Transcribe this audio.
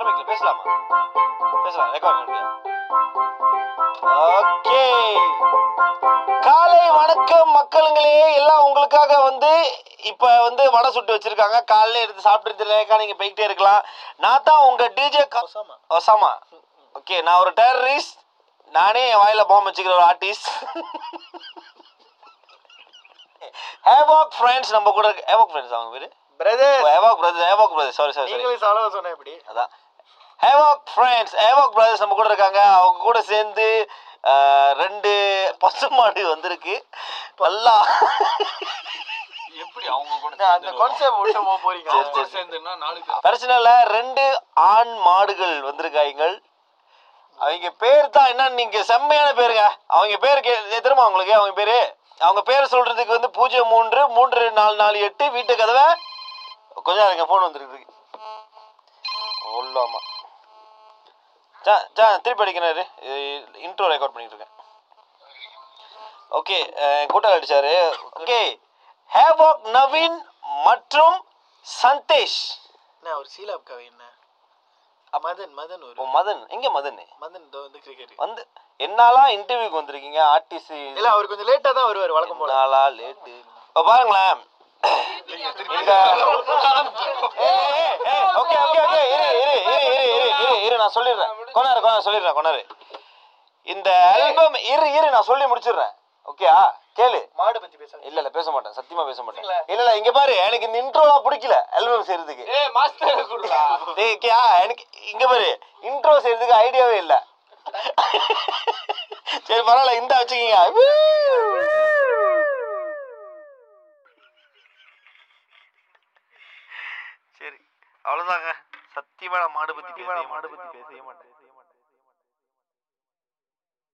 ஆரம்பிக்கல பேசலாமா பேசலாம் ரெக்கார்ட் ஓகே காலை வணக்கம் மக்களுங்களே எல்லாம் உங்களுக்காக வந்து இப்ப வந்து வடை சுட்டு வச்சிருக்காங்க காலையில எடுத்து சாப்பிட்டு லேக்கா நீங்க போய்கிட்டே இருக்கலாம் நான் தான் உங்க டிஜே ஒசாமா. ஒசாமா ஓகே நான் ஒரு டெரரிஸ்ட் நானே என் வாயில பாம்பு வச்சுக்கிற ஒரு ஆர்டிஸ்ட் ஹேவாக் ஃப்ரெண்ட்ஸ் நம்ம கூட இருக்கு ஹேவாக் ஃப்ரெண்ட்ஸ் அவங்க பேரு brother Havoc brothers Havoc brothers sorry sorry sorry நீங்களே சாலவ சொன்ன எப்படி அதான் ஹேவாக் ஃப்ரெண்ட்ஸ் ஹேவாக் பிரதர்ஸ் நம்ம கூட இருக்காங்க அவங்க கூட சேர்ந்து அஹ், ரெண்டு பசுமாடு வந்திருக்கு நல்லா எப்படி அவங்க கூட அந்த கான்செப்ட் விட்டு போக போறீங்க சரி, அவங்க கூட சேர்ந்துன்னா நாலு பேர் பிரச்சனை இல்ல ரெண்டு ஆண் மாடுகள் வந்திருக்காங்க அவங்க பேர் தான் என்ன நீங்க செம்மையான பேருங்க அவங்க பேர் கே தெரியுமா உங்களுக்கு அவங்க பேரு அவங்க பேர் சொல்றதுக்கு வந்து பூஜ்ஜியம் மூன்று மூன்று நாலு நாலு எட்டு வீட்டு கதவை கொஞ்சம் இருங்க ஃபோன் வந்துருக்கு உள்ளாமா சா சா திருப்பி அடிக்கிறாரு இன்ட்ரோ ரெக்கார்ட் பண்ணிட்டு இருக்கேன் ஓகே கூட்டாளி அடிச்சாரு ஓகே ஹேவாக் நவீன் மற்றும் சந்தேஷ் என்ன ஒரு சீலாப் கவி என்ன மதன் மதன் ஓ ஒரு மதன் எங்க மதன் மதன் இதோ வந்து கிரிக்கெட் வந்து என்னாலாம் இன்டர்வியூக்கு வந்திருக்கீங்க ஆர்டிஸ்ட் இல்ல அவர் கொஞ்சம் லேட்டா தான் வருவார் வழக்கம் போல என்னாலா லேட்டு இப்போ பாருங்களேன் இந்த ஓகே ஓகே ஓகே இரு இரு இரு இரு இரு இரு இரு நான் சொல்லிடுறேன் கொண்டாரு கொண்டாரு சொல்லிடுறேன் கொண்டாரு இந்த ஆல்பம் இரு இரு நான் சொல்லி முடிச்சிடுறேன் ஓகேயா கேளு மாடு பத்தி பேசுறேன் இல்ல இல்ல பேச மாட்டேன் சத்தியமா பேச மாட்டேன் இல்ல. இல்ல இல்ல இங்க பாரு எனக்கு இந்த இன்ட்ரோலாம் பிடிக்கல ஆல்பம் செய்யறதுக்கு ஏய் மாஸ்டர் குடுடா டேய் கியா எனக்கு இங்க பாரு இன்ட்ரோ செய்யறதுக்கு ஐடியாவே இல்ல சரி பரவாயில்ல இந்த வச்சுக்கீங்க சரி அவ்வளவுதாங்க சத்தியமா நான் மாடு பத்தி பேச மாடு பத்தி பேச மாட்டேன்